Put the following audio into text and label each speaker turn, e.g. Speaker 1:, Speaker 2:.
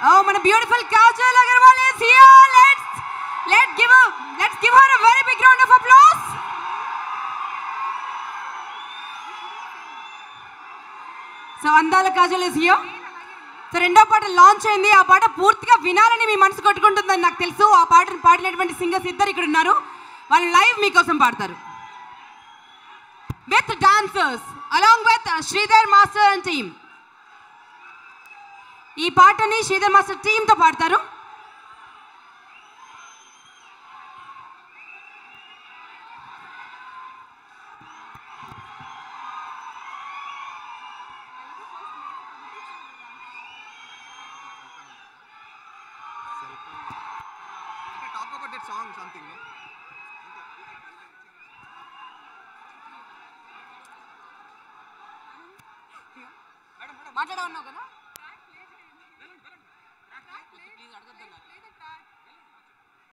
Speaker 1: Oh, మన beautiful Kajal Agarwal is here. Let's let give her let's give her a very big round of applause. So అందాల Kajal is here so రెండో పాట launch అయింది ఆ పాట పూర్తిగా వినాలని మీ మనసు కొట్టుకుంటుందని నాకు తెలుసు ఆ పాటను పాడినటువంటి సింగర్స్ ఇద్దరు ఇక్కడ ఉన్నారు వాళ్ళు లైవ్ మీకోసం పాడతారు with dancers along with Sridhar master and team ఈ పాటని శ్రీధర్ మాస్టర్ టీంతో పాడతారు
Speaker 2: Talk about that song, something, no?
Speaker 1: మాట్లాడమన్నావు కదా